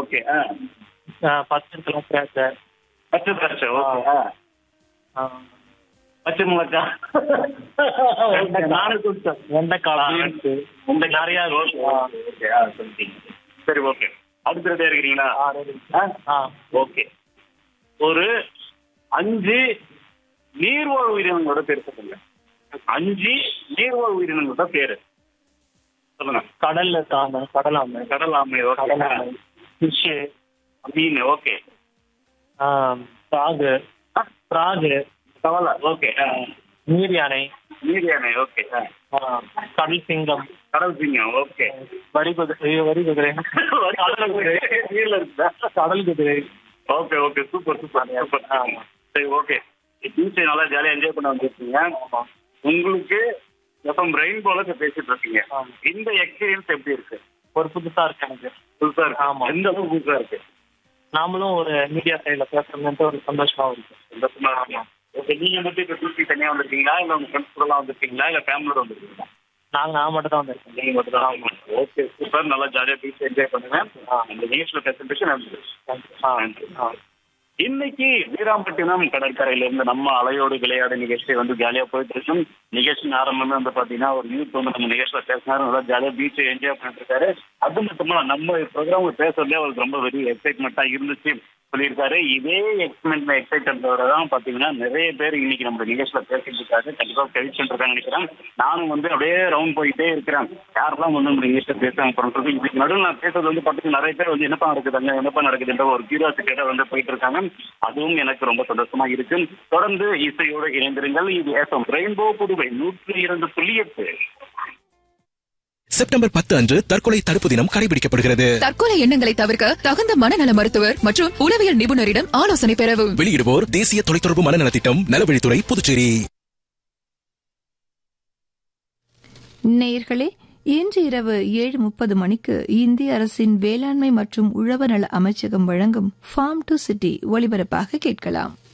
Okay ஆ ஆ, பச்சை kilo திராட்சை பச்சை திராட்சை ஓகே ஆ ஆ, பச்சை மிளகாய் நானும் கொடுத்தேன் வெண்டைக்காய் பீன்ஸு இந்த நிறையா இருக்கு. ஓகே ஓகே ஆ சொல்லிட்டீங்க சரி ஓகே அடுத்த ரெடியா இருக்கிறீங்களா ஆ, ready. ஆ ஆ ஓகே ஒரு அஞ்சு நீர்வாழ் உயிரினங்களோட பேர் சொல்லுங்க அஞ்சு நீர்வாழ் உயிரினங்களோட பேரு சொல்லுங்க கடல்ல இருக்காங்க கடல் ஆமை கடல் ஆமை கடல் ஓகே ஆமை ஃபிஷ்ஷு மீன் ஓகே ஃப்ராகு ஃப்ராகு கவலை ஓகே நீர் யானை நீர் யானை ஓகே ஆ, கடல் சிங்கம் கடல் சிங்கம் ஓகே வரி குதிரை வரி குதிரை கடல் நீர்ல இருக்குதா கடல் குதிரை okay okay super super super சரி ஓகே பீச்சை நல்லா ஜாலியா என்ஜாய் பண்ண வந்திருக்கீங்க உங்களுக்கு எஃப்எம் ரெயின்போல இப்ப பேசிட்டு இருக்கீங்க ஆமா. இந்த எக்ஸ்பீரியன்ஸ் எப்படி இருக்கு ஒரு புதுசா இருக்கு எனக்கு புதுசா இருக்கு ஆமா. எந்த அளவுக்கு புதுசா இருக்கு நாமளும் ஒரு மீடியா சைட்ல பேசுறது ஒரு சந்தோஷமா இருக்கு சந்தோஷமா இருக்கு ஓகே நீங்க மட்டும் இப்ப டியூட்டி தனியா வந்திருக்கீங்களா இல்ல உங்க ஃப்ரெண்ட்ஸ் கூட எல்லாம் வந்திருக்கீங்களா இல்ல ஃபேமிலியோட வந்திருக்கீங்களா நாங்க நான் மட்டும் தான் வந்திருக்கேன் நீங்க மட்டும் தான் ஓகே சூப்பர் நல்லா ஜாலியா பீச் என்ஜாய் பண்ணுங்க அந்த நியூஸ்ல பிரசன்டேஷன் ஆ, நன்றி இன்னைக்கு வீராம்பட்டினம் கடற்கரையில இருந்து நம்ம அலையோடு விளையாடு நிகழ்ச்சி வந்து ஜாலியா போயிட்டு இருக்கும் நிகழ்ச்சி ஆரம்பமே வந்து பாத்தீங்கன்னா ஒரு யூத் வந்து நம்ம நிகழ்ச்சியில பேசினாரு நல்லா ஜாலியா பீச் என்ஜாய் பண்ணிட்டு இருக்காரு அது மட்டுமா நம்ம ப்ரோக்ராம் பேசுறதே அவருக்கு ரொம்ப வெரி எக்ஸைட்மெண்ட்டா இருந்துச்சு சொல்லியிருக்காரு இதே எக்ஸ்மெண்ட் எக்ஸைட்டோட தான் பாத்தீங்கன்னா நிறைய பேர் இன்னைக்கு நம்ம நிகழ்ச்சியில பேசிட்டு இருக்காரு கண்டிப்பா கழிச்சுட்டு இருக்காங்க நினைக்கிறேன் நானும் வந்து அப்படியே ரவுண்ட் போயிட்டே இருக்கிறேன் யாரெல்லாம் வந்து நம்ம நிகழ்ச்சியில பேசுறாங்க பண்றது இதுக்கு நடுவில் நான் பேசுறது வந்து பாத்தீங்கன்னா நிறைய பேர் வந்து என்னப்பா நடக்குதுங்க என்னப்பா நடக்குதுன்ற ஒரு கியூரியாசிட்டியோட வந்து போயிட்டு இருக்காங்க அதுவும் எனக்கு ரொம்ப சந்தோஷமா இருக்கு தொடர்ந்து இசையோடு இணைந்திருங்கள் இது எஃப்எம் ரெயின்போ புதுவை நூற்றி இரண்டு புள்ளி எட்டு செப்டம்பர் பத்து அன்று தற்கொலை தடுப்பு தினம் கடைபிடிக்கப்படுகிறது தற்கொலை எண்ணங்களை தவிர்க்க தகுந்த மனநல மருத்துவர் மற்றும் உளவியல் நிபுணரிடம் ஆலோசனை பெறவும் வெளியிடுவோர் தேசிய தொலைத்தொடர்பு மனநல திட்டம் நலவழித்துறை புதுச்சேரி நேயர்களே இன்று இரவு ஏழு முப்பது மணிக்கு இந்திய அரசின் வேளாண்மை மற்றும் உழவர் நல அமைச்சகம் வழங்கும் ஃபார்ம் டு சிட்டி ஒலிபரப்பாக கேட்கலாம்